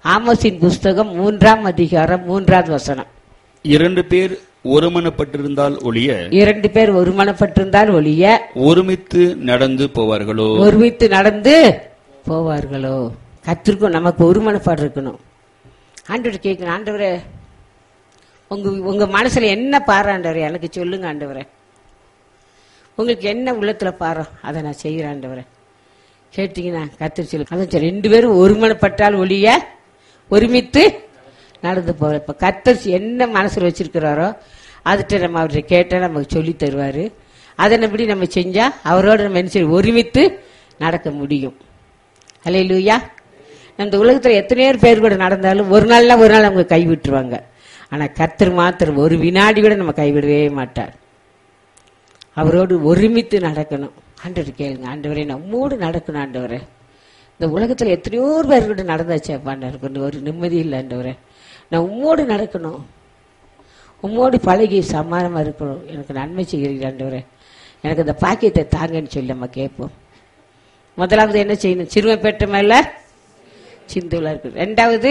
ஆமோஸின் புஸ்தகம் மூன்றாம் அதிகாரம் மூன்றாவது வசனம் இரண்டு பேர் ஒருமனப்பட்டிருந்தால் ஒழிய இரண்டு பேர் ஒருமனப்பட்டிருந்தால் ஒழிய ஒருமித்து நடந்து போவார்களோ ஒருமித்து நடந்து போவார்களோ கத்திருக்கும் நமக்கு ஒருமனப்பாடு இருக்கணும் ஆண்டவர் கேட்கணும் ஆண்டவரே உங்க உங்க மனசுல என்ன பாரு ஆண்டவரே எனக்கு சொல்லுங்க ஆண்டவரே உங்களுக்கு என்ன உள்ளத்துல பாரோ அதை நான் செய்கிறேன் ஆண்டவரே கேட்டீங்கன்னா கத்திரி சொல்லு அதான் சரி ரெண்டு பேரும் ஒருமனப்பட்டால் ஒழிய ஒருமித்து நடந்து போகிற இப்போ கத்தர் என்ன மனசில் வச்சிருக்கிறாரோ அதுகிட்ட நம்ம அவர்கிட்ட கேட்டால் நமக்கு சொல்லி தருவார் அதனபடி நம்ம செஞ்சால் அவரோட நம்ம என்ன செய்ய ஒருமித்து நடக்க முடியும் அல்ல லூயா இந்த உலகத்தில் எத்தனையோ பேர் கூட நடந்தாலும் ஒரு நாள்னா ஒரு நாள் அவங்க கைவிட்டுருவாங்க ஆனால் கர்த்தர் மாத்திரம் ஒரு வினாடி கூட நம்ம கைவிடவே மாட்டார் அவரோடு ஒருமித்து நடக்கணும் ஆண்டவர் கேளுங்க ஆண்டவரே நம்மோடு நடக்கணும் ஆண்டவரே இந்த உலகத்தில் எத்தனையோ பேர் கூட நடந்தாச்சே ஆண்டவர் கொஞ்சம் ஒரு நிம்மதி இல்லை ஆண்டவரே நான் உம்மோடு நடக்கணும் உம்மோடு பழகி சமாதானமாக இருக்கணும் எனக்கு நன்மை செய்கிறீர்கள் ஆண்டவரே எனக்கு இந்த பாக்கியத்தை தாங்கன்னு சொல்லி நம்ம கேட்போம் முதலாவது என்ன செய்யணும் சிறுமை பெற்ற மேல சிந்துலா இருக்கு ரெண்டாவது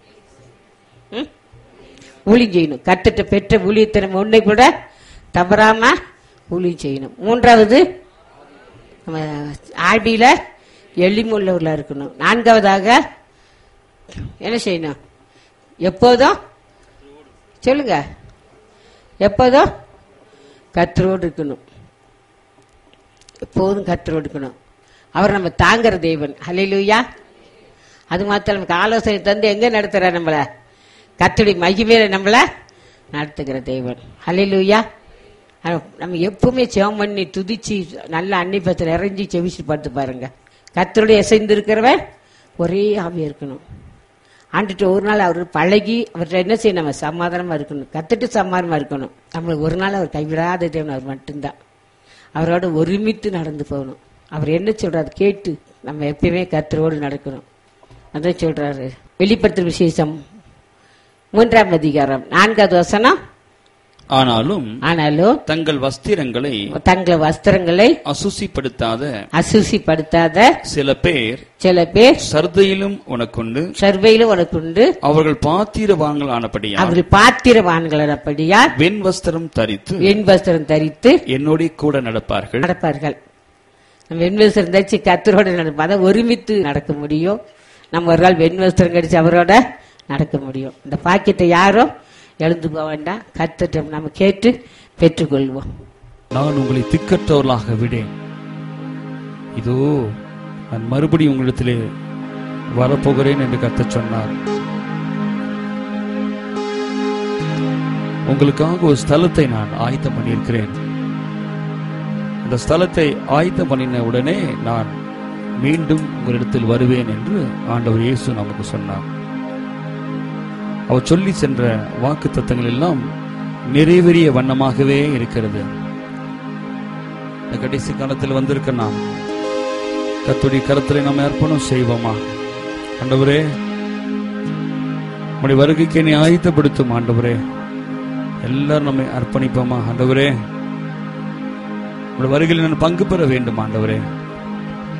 ம்? ஊழியம் செய்யணும் கத்துட்ட பெற்ற ஊழியத்தை நம்ம ஒன்றை கூட தவறாம ஊழியம் செய்யணும் மூன்றாவது நம்ம ஆடியில எளிமுள்ளவர்களா இருக்கணும் நான்காவதாக என்ன செய்யணும் எப்போதும் சொல்லுங்க எப்போதும் கத்தரோடு இருக்கணும் எப்போதும் கத்தரோடு இருக்கணும் அவர் நம்ம தாங்குற தேவன் ஹalleluya அது மாத்திரம் நமக்கு ஆலோசனை தந்து எங்க நடத்துற நம்மள கத்தடி மகிமையில நம்மள நடத்துகிற தேவன் ஹalleluya நம்ம எப்பவுமே ஜெபம் பண்ணி துதிச்சு நல்ல அன்னிப்பத்தில் இறங்கி செவிச்சு பார்த்து பாருங்க கத்தருடைய இசைந்து இருக்கிறவன் ஒரே ஆவியா இருக்கணும் ஆண்டுட்டு ஒரு நாள் அவர் பழகி அவர்கிட்ட என்ன செய்யணும் நம்ம சமாதானமா இருக்கணும் கத்துட்டு சமாதானமா இருக்கணும் நம்மளுக்கு ஒரு நாள் அவர் கைவிடாத தேவன் அவர் மட்டும்தான் அவரோட ஒருமித்து நடந்து போகணும் அவர் என்ன சொல்றாரு கேட்டு நம்ம எப்பயுமே கத்தரோடு நடக்கணும் அதான் சொல்றாரு வெளிப்படுத்தும் விசேஷம் மூன்றாம் அதிகாரம் நான்காவது வசனம் ஆனாலும் ஆனாலும் தங்கள் வஸ்திரங்களை தங்கள் வஸ்திரங்களை அசுசிப்படுத்தாத அசூசிப்படுத்தாத சில பேர் சில பேர் சர்தையிலும் உனக்குண்டு சர்வையிலும் உனக்கு உண்டு அவர்கள் பாத்திரவான்கள் ஆனபடியா அவர் பாத்திரவான்களபடியா வெண் வஸ்திரம் தரித்து வெண் வஸ்திரம் தரித்து என்னோட கூட நடப்பார்கள் நடப்பார்கள் நம்ம வெண் வஸ்திரம் தரிச்சு கத்தரோட நடப்போம் அதை ஒருமித்து நடக்க முடியும் நம்ம ஒரு நாள் வெண் வஸ்திரம் கடிச்சு அவரோட நடக்க முடியும் இந்த பாக்கியத்தை யாரும் எழுந்து போக வேண்டாம் கத்துட்டோம் நம்ம கேட்டு பெற்றுக்கொள்வோம் நான் உங்களை திக்கற்றவர்களாக விடேன் இதோ நான் மறுபடியும் உங்களிடத்திலே வரப்போகிறேன் என்று கர்த்தர் சொன்னார் உங்களுக்காக ஒரு ஸ்தலத்தை நான் ஆயத்தம் பண்ணியிருக்கிறேன் அந்த ஸ்தலத்தை ஆயத்தம் பண்ணின உடனே நான் மீண்டும் உங்களிடத்தில் வருவேன் என்று ஆண்டவர் இயேசு நமக்கு சொன்னார் அவர் சொல்லி சென்ற வாக்கு தத்தங்கள் எல்லாம் நிறைவேறிய வண்ணமாகவே இருக்கிறது இந்த கடைசி காலத்தில் வந்திருக்க நாம் கத்துடைய கரத்தில் நம்ம அர்ப்பணம் செய்வோமா ஆண்டவரே உடைய வருகைக்கு என்னை ஆயத்தப்படுத்தும் ஆண்டவரே எல்லாரும் நம்மை அர்ப்பணிப்போமா ஆண்டவரே உடைய வருகையில் நான் பங்கு பெற வேண்டும் ஆண்டவரே